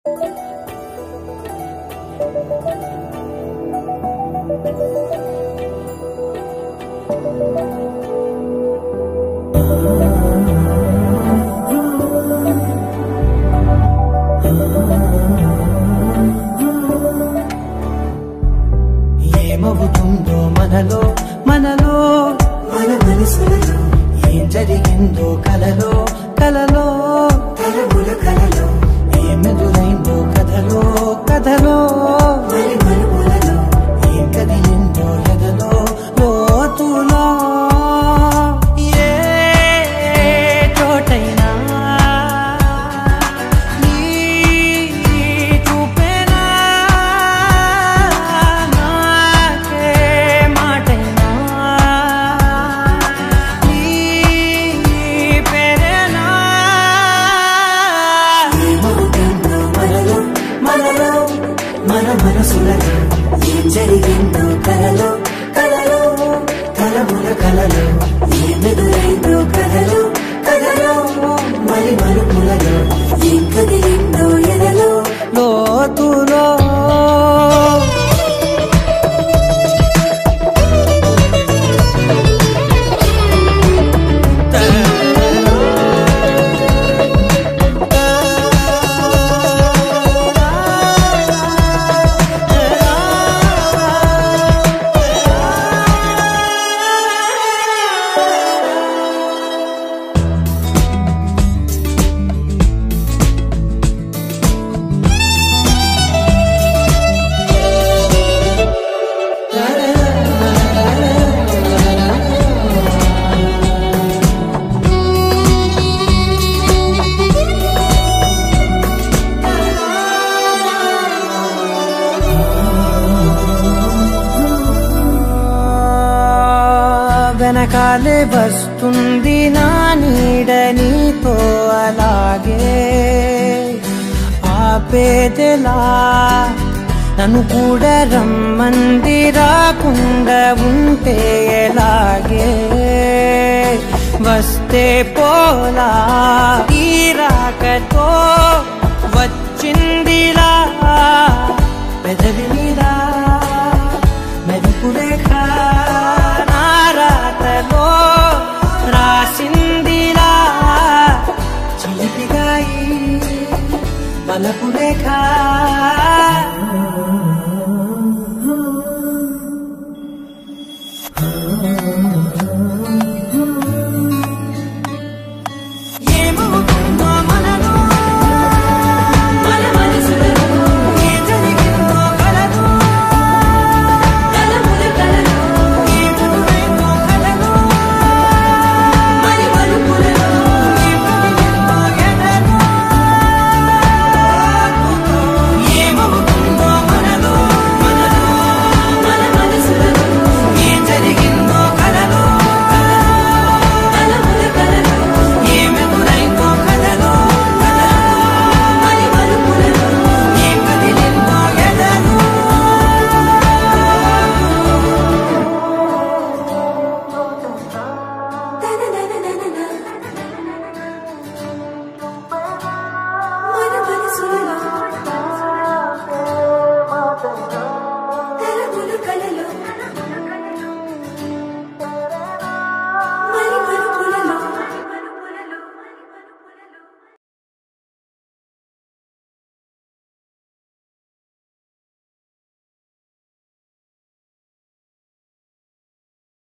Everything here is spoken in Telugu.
ఏమవుతుందో మనలో మనలో మన మనసులలో ఏం జరిగిందో కలలో కలలో తరముల కలలో ఏమెదురైందో కథలో కథలో మరి మరుపులలో ఏం కదిలిందో ఎదలో లోతులో ఏ చోటైనా నీ చూపేనా నాకే మాటైనా నీ పేరేనా ఏమవుతుందో మనలో మనలో మన మనసులలో ఏం జరిగిందో కలలో కలలో కలముల కలలో ఏమెదురైందో కథలో కథలో మరి మలుపులలో ఏం కదిలిందో ఎదలో లోతులో వెనకాలే వస్తుంది నా నీడ నీతో అలాగే ఆపేదెలా నన్ను కూడా రమ్మంది రాకుండా ఉంటే ఎలాగే వస్తే పోలా ఈ రాకతో వచ్చిందిలా పెదవి మీద మెరుపు రేఖ నా రాతలో రాసిందిలా చిలిపిగా ఈ బలపు రేఖ